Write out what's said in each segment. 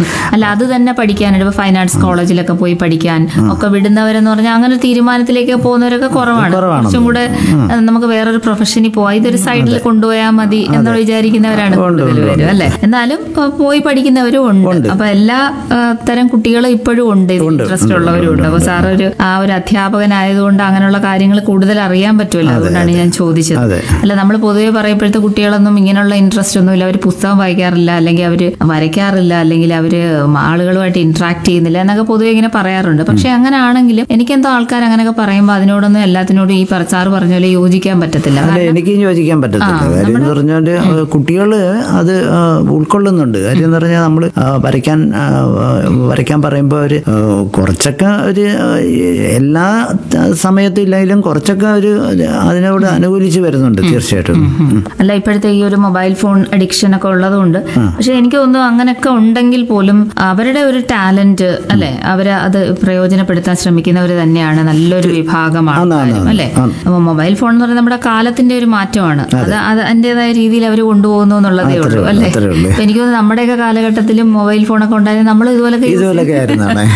അല്ല അത് തന്നെ പഠിക്കാനായിട്ട് ഇപ്പൊ ഫൈൻ ആർട്സ് കോളേജിലൊക്കെ പോയി പഠിക്കാൻ ഒക്കെ വിടുന്നവരെന്ന് പറഞ്ഞാൽ അങ്ങനെ ഒരു തീരുമാനത്തിലേക്ക് പോകുന്നവരൊക്കെ കുറവാണ് കുറവാണ്. കുറച്ചും കൂടെ ഏഹ്, നമുക്ക് വേറൊരു പ്രൊഫഷനിൽ പോവാം ഇതൊരു സൈഡിൽ കൊണ്ടുപോയാൽ മതി എന്ന് വിചാരിക്കുന്നവരാണ് കൂടുതൽ പേരും അല്ലെ എന്നാലും ഏഹ്, പോയി പഠിക്കുന്നവരും ഉണ്ട് അപ്പൊ എല്ലാ ഏഹ്, തരം കുട്ടികളും ഇപ്പോഴും ഉണ്ട് ഇൻട്രസ്റ്റ് ഉള്ളവരും ഉണ്ട് അപ്പൊ സാർ ഒരു ആ ഒരു അധ്യാപകനായതുകൊണ്ട് അങ്ങനെയുള്ള കാര്യങ്ങൾ കൂടുതൽ അറിയാൻ പറ്റുമല്ലോ അതുകൊണ്ടാണ് ഞാൻ ചോദിച്ചത് അതെ. അല്ല നമ്മൾ പൊതുവെ പറയപ്പോഴത്തെ കുട്ടികളൊന്നും ഇങ്ങനെയുള്ള ഇൻട്രസ്റ്റ് ഒന്നുമില്ല അവർ പുസ്തകം വായിക്കാറില്ല അല്ലെങ്കിൽ അവർ വരയ്ക്കാറില്ല അല്ലെങ്കിൽ അവർ ആളുകളുമായിട്ട് ഇന്ററാക്ട് ചെയ്യുന്നില്ല എന്നൊക്കെ പൊതുവെ ഇങ്ങനെ പറയാറുണ്ട് പക്ഷെ അങ്ങനെ ആണെങ്കിലും എനിക്കെന്തോ ആൾക്കാർ അങ്ങനെയൊക്കെ പറയുമ്പോൾ അതിനോടൊന്നും എല്ലാത്തിനോടും ഈ പറ- സാറ് പറഞ്ഞ പോലെ യോജിക്കാൻ പറ്റത്തില്ല അല്ല എനിക്കും യോജിക്കാൻ പറ്റത്തില്ല കാര്യം എന്ന് പറഞ്ഞാൽ കുട്ടികൾ അത് ആ, ഉൾക്കൊള്ളുന്നുണ്ട് കാര്യം എന്ന് പറഞ്ഞാൽ നമ്മൾ വരയ്ക്കാൻ ആ, വരയ്ക്കാൻ പറയുമ്പോൾ ഒരു ആ, കുറച്ചൊക്കെ ഒരു ആ, എല്ലാ സമയത്തും ഇല്ലെങ്കിലും കുറച്ചൊക്കെ ഒരു അതിനോട് അനുകൂലിച്ച് വരുന്നുണ്ട് തീർച്ചയായിട്ടും ഉം. അല്ല ഇപ്പോഴത്തെ ഈ ഒരു മൊബൈൽ ഫോൺ അഡിക്ഷൻ ഒക്കെ ഉള്ളതുകൊണ്ട് പക്ഷെ എനിക്ക് തോന്നുന്നു അങ്ങനെയൊക്കെ ഉണ്ടെങ്കിൽ പോലും അവരുടെ ഒരു ടാലന്റ് അല്ലെ അവര് അത് പ്രയോജനപ്പെടുത്താൻ ശ്രമിക്കുന്നവർ തന്നെയാണ് നല്ലൊരു വിഭാഗമാണ് ആണ്, ആണ്, ആൾക്കാരും, അല്ലെ ആണ്. അപ്പൊ മൊബൈൽ ഫോൺ എന്ന് പറയുന്നത് നമ്മുടെ കാലത്തിന്റെ ഒരു മാറ്റമാണ് അത് അത് അതിന്റേതായ രീതിയിൽ അവർ കൊണ്ടുപോകുന്നു എന്നുള്ളതേ ഉള്ളൂ ഉള്ളൂ, അല്ലെ അത്രേ ഉള്ളൂ. ഇപ്പൊ എനിക്ക് തോന്നുന്നു നമ്മുടെയൊക്കെ കാലഘട്ടത്തിലും മൊബൈൽ ഫോണൊക്കെ ഉണ്ടായിരുന്നു നമ്മൾ ഇതുപോലൊക്കെ use ഇതുപോലൊക്കെ ആയിരുന്നാണ്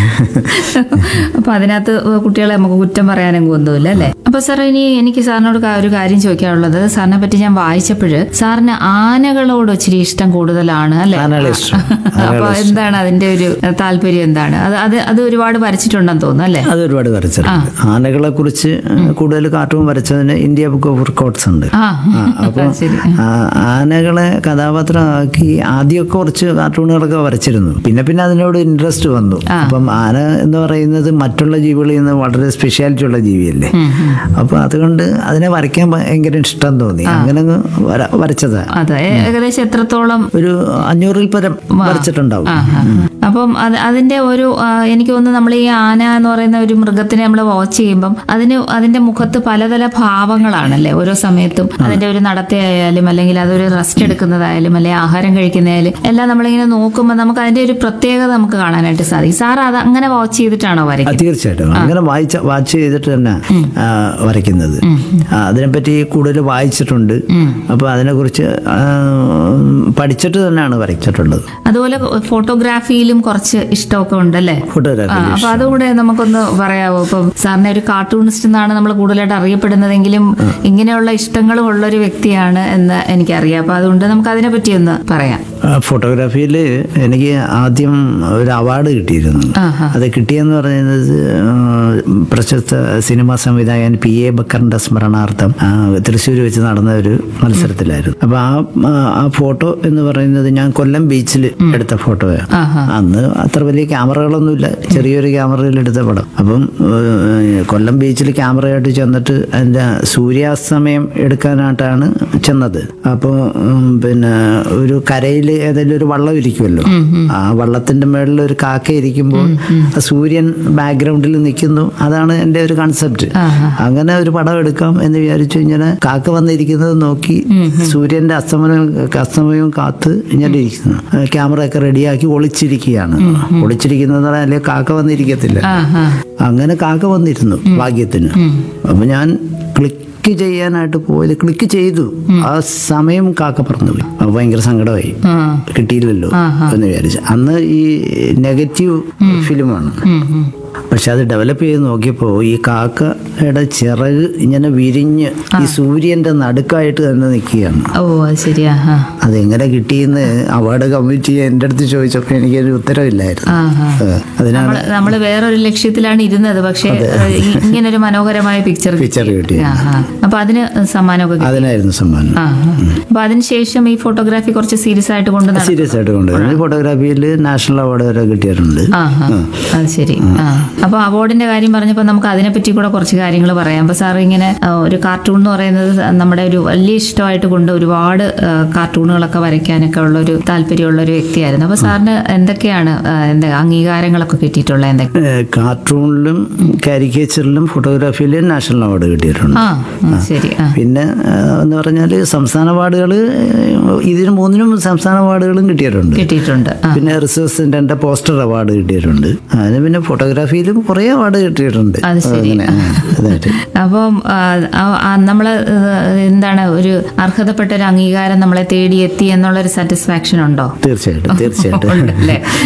അപ്പൊ അതിനകത്ത് കുട്ടികളെ നമുക്ക് കുറ്റം പറയാനും ഒന്നുമില്ല അല്ലേ അപ്പൊ സാർ ഇനി എനിക്ക് സാറിനോട് കാ- ഒരു കാര്യം ചോദിക്കാനുള്ളത് സാറിനെ പറ്റി ഞാൻ വായിച്ചപ്പോഴ് സാറിന് ആനകളോട് ഇച്ചിരി ഇഷ്ടം കൂടുതലാണ് അല്ലെ ആനകളെ ഇഷ്ടം. അപ്പൊ എന്താണ് അതിന്റെ ഒരു താല്പര്യം എന്താണ് അത് അത് അത് ഒരുപാട് വരച്ചിട്ടുണ്ടെന്ന് തോന്നുന്നു അല്ലെ അത് ഒരുപാട് വരച്ചിട്ടുണ്ട് ആനകളെ കുറിച്ച് കൂടുതൽ കാർട്ടൂൺ വരച്ചതിന് ഇന്ത്യ ബുക്ക് ഓഫ് റെക്കോർഡ്സ് ഉണ്ട് ആ ആ, അപ്പൊ ശരി ആ, ആനകളെ കഥാപാത്രമാക്കി ആദ്യമൊക്കെ കുറച്ച് കാർട്ടൂണുകളൊക്കെ വരച്ചിരുന്നു പിന്നെ പിന്നെ അതിനോട് ഇൻട്രസ്റ്റ് വന്നു അപ്പം ആന എന്ന് പറയുന്നത് മറ്റുള്ള ജീവികളിൽ നിന്ന് വളരെ സ്പെഷ്യാലിറ്റി ഉള്ള ജീവിയല്ലേ അപ്പൊ അതുകൊണ്ട് അതിനെ വരയ്ക്കാൻ ഭയങ്കര ഇഷ്ടം തോന്നി അങ്ങനെ അങ്ങ് വര- വരച്ചതാ അതെ ഏ- ഏകദേശം എത്രത്തോളം ഒരു അഞ്ഞൂറിൽ പരം വരച്ചിട്ടുണ്ടാവും ആ, ആ. അപ്പം അത് അതിന്റെ ഒരു ആ, എനിക്ക് തോന്നുന്നു നമ്മൾ ഈ ആന എന്ന് പറയുന്ന ഒരു മൃഗത്തിനെ നമ്മൾ വാച്ച് ചെയ്യുമ്പം അതിന് അതിന്റെ മുഖത്ത് പലതര ഭാവങ്ങളാണല്ലേ ഓരോ സമയത്തും അതിന്റെ ഒരു നടത്തയായാലും അല്ലെങ്കിൽ അതൊരു റെസ്റ്റ് എടുക്കുന്നതായാലും അല്ലെങ്കിൽ ആഹാരം കഴിക്കുന്നതായാലും എല്ലാം നമ്മളിങ്ങനെ നോക്കുമ്പോൾ നമുക്ക് അതിന്റെ ഒരു പ്രത്യേകത നമുക്ക് കാണാനായിട്ട് സാധിക്കും സാർ അത് അങ്ങനെ വാച്ച് ചെയ്തിട്ടാണോ ആ, വരയ്ക്കുന്നത് തീർച്ചയായിട്ടും അങ്ങനെ വായിച്ച വാച്ച് ചെയ്തിട്ട് തന്നെ ആ, വരയ്ക്കുന്നത് ആ, അതിനെപ്പറ്റി കൂടുതൽ വായിച്ചിട്ടുണ്ട് അപ്പൊ അതിനെക്കുറിച്ച് ആ, പഠിച്ചിട്ട് തന്നെയാണ് വരച്ചിട്ടുള്ളത് അതുപോലെ ഫോട്ടോഗ്രാഫിയിലും കുറച്ച് ഇഷ്ടമൊക്കെ ഉണ്ടല്ലേ ആ, ഫോട്ടോഗ്രാഫി അപ്പൊ അതുകൂടെ നമുക്കൊന്ന് പറയാവോ ഇപ്പം സാറിനെ ഒരു കാർട്ടൂണിസ്റ്റ് എന്നാണ് നമ്മൾ കൂടുതലായിട്ട് അറിയപ്പെടുന്നതെങ്കിലും ഇങ്ങനെയുള്ള ഇഷ്ടങ്ങളും ഉള്ള ഒരു വ്യക്തിയാണ് എന്ന് എനിക്കറിയാം അപ്പൊ അതുകൊണ്ട് നമുക്ക് അതിനെ പറ്റി ഒന്ന് പറയാം ഫോട്ടോഗ്രാഫിയിൽ എനിക്ക് ആദ്യം ഒരു അവാർഡ് കിട്ടിയിരുന്നു ആഹാ. അത് കിട്ടിയെന്ന് പറയുന്നത് ആ, പ്രശസ്ത സിനിമാ സംവിധായകൻ പി എ ബക്കറിന്റെ സ്മരണാർത്ഥം ആ, തൃശ്ശൂർ വെച്ച് നടന്ന ഒരു മത്സരത്തിലായിരുന്നു അപ്പൊ ആ ആ- ആ ഫോട്ടോ എന്ന് പറയുന്നത് ഞാൻ കൊല്ലം ബീച്ചിൽ എടുത്ത ഫോട്ടോയാണ് ആഹാ. അന്ന് അത്ര വലിയ ക്യാമറകളൊന്നുമില്ല ചെറിയൊരു ക്യാമറയിൽ എടുത്ത പടം അപ്പം ഏഹ്, കൊല്ലം ബീച്ചിൽ ക്യാമറയായിട്ട് ചെന്നിട്ട് അതിൻ്റെ സൂര്യാസ്തമയം എടുക്കാനായിട്ടാണ് ചെന്നത് അപ്പോൾ പിന്നെ ഒരു കരയിൽ ഏതെങ്കിലും ഒരു വള്ളം ഇരിക്കുമല്ലോ ആ വള്ളത്തിന്റെ മേളിൽ ഒരു കാക്ക ഇരിക്കുമ്പോൾ ആ സൂര്യൻ ബാക്ക്ഗ്രൗണ്ടിൽ നിൽക്കുന്നു അതാണ് എൻ്റെ ഒരു കൺസെപ്റ്റ് അങ്ങനെ ഒരു പടം എടുക്കാം എന്ന് വിചാരിച്ചു ഇങ്ങനെ കാക്ക വന്നിരിക്കുന്നത് നോക്കി സൂര്യന്റെ അസ്തമനം അസ്തമയവും കാത്ത് ഇങ്ങനെ ഇരിക്കുന്നു ക്യാമറ ഒക്കെ റെഡിയാക്കി ഒളിച്ചിരിക്കുകയാണ് ഒളിച്ചിരിക്കുന്നത് അല്ലെങ്കിൽ കാക്ക വന്നിരിക്കത്തില്ല ആ ആ അങ്ങനെ കാക്ക വന്നിരുന്നു ഭാഗ്യത്തിന് അപ്പൊ ഞാൻ ക്ലിക്ക് ചെയ്യാനായിട്ട് പോയത് ക്ലിക്ക് ചെയ്തു ആ സമയം കാക്ക പറന്നുപോയി അപ്പൊ ഭയങ്കര സങ്കടമായി ആ കിട്ടിയില്ലല്ലോ എന്ന് വിചാരിച്ചു അന്ന് ഈ നെഗറ്റീവ് ഫിലിമാണ് ഉം, ഉം. പക്ഷെ അത് ഡെവലപ്പ് ചെയ്ത് നോക്കിയപ്പോൾ ഈ കാക്കയുടെ ചിറക് ഇങ്ങനെ വിരിഞ്ഞ് ഈ സൂര്യന്റെ നടുക്കായിട്ട് തന്നെ നിൽക്കുകയാണ് ഓ അത് ശരിയാ ആ അതെങ്ങനെ കിട്ടിയെന്ന് അവാർഡ് കമ്മിറ്റി എൻ്റെ അടുത്ത് ചോദിച്ചപ്പോൾ എനിക്കൊരു ഉത്തരവില്ലായിരുന്നു ആ ആ ഏഹ്, അതിനാണ് നമ്മള് നമ്മള് വേറൊരു ലക്ഷ്യത്തിലാണ് ഇരുന്നത് പക്ഷെ ഇങ്ങനൊരു മനോഹരമായ പിക്ചർ പിക്ചർ കിട്ടിയത് അപ്പൊ അതിന് സമ്മാനമൊക്കെ കിട്ടി. അതിനായിരുന്നു സമ്മാനം ആ ആ. അപ്പൊ അതിനുശേഷം ഈ ഫോട്ടോഗ്രാഫി കുറച്ച് സീരിയസ് ആയിട്ട് കൊണ്ട് നട- സീരിയസ് ആയിട്ട് കൊണ്ടുവരുന്നത് ഫോട്ടോഗ്രാഫിയിൽ നാഷണൽ അവാർഡ് വരെ കിട്ടിയിട്ടുണ്ട് ആ ആ. അത് ശരി ആ അപ്പൊ അവാർഡിന്റെ കാര്യം പറഞ്ഞപ്പോൾ നമുക്ക് അതിനെപ്പറ്റി കൂടെ കുറച്ച് കാര്യങ്ങൾ പറയാം അപ്പൊ സാർ ഇങ്ങനെ ആ, ഒരു കാർട്ടൂൺ എന്ന് പറയുന്നത് നമ്മുടെ ഒരു വലിയ ഇഷ്ടമായിട്ട് കൊണ്ട് ഒരുപാട് ആ, കാർട്ടൂണുകളൊക്കെ വരയ്ക്കാനൊക്കെ ഉള്ള ഒരു താല്പര്യമുള്ള ഒരു വ്യക്തിയായിരുന്നു അപ്പൊ സാറിന് എന്തൊക്കെയാണ് ആ, എന്താ അംഗീകാരങ്ങളൊക്കെ കിട്ടിയിട്ടുള്ളത് എന്തൊക്കെ ഏഹ്, കാർട്ടൂണിലും കാരിക്കേച്ചറിലും ഫോട്ടോഗ്രാഫിയിലും നാഷണൽ അവാർഡ് കിട്ടിയിട്ടുണ്ട് ആ ആ, ശരി ആ പിന്നെ ഏഹ്, എന്ന് പറഞ്ഞാൽ സംസ്ഥാന അവാർഡുകൾ ഇതിന് മൂന്നിനും സംസ്ഥാന അവാർഡുകളും കിട്ടിയിട്ടുണ്ട് കിട്ടിയിട്ടുണ്ട് ആ പിന്നെ റിസർച്ച് സെന്ററിന്റെ പോസ്റ്റർ അവാർഡ് കിട്ടിയിട്ടുണ്ട് അതിന് പിന്നെ ഫോട്ടോഗ്രാഫിയിലും കുറേ അവാർഡ് കിട്ടിയിട്ടുണ്ട് അത് ശരി. അങ്ങനെ ആ, ഇതായിട്ട് അപ്പം ആ, ആ- ആ നമ്മള് ഏഹ്, എന്താണ് ഒരു അർഹതപ്പെട്ട ഒരു അംഗീകാരം നമ്മളെ തേടിയെത്തി എന്നുള്ളൊരു സാറ്റിസ്ഫാക്ഷൻ ഉണ്ടോ തീർച്ചയായിട്ടും തീർച്ചയായിട്ടും ഉണ്ടല്ലേ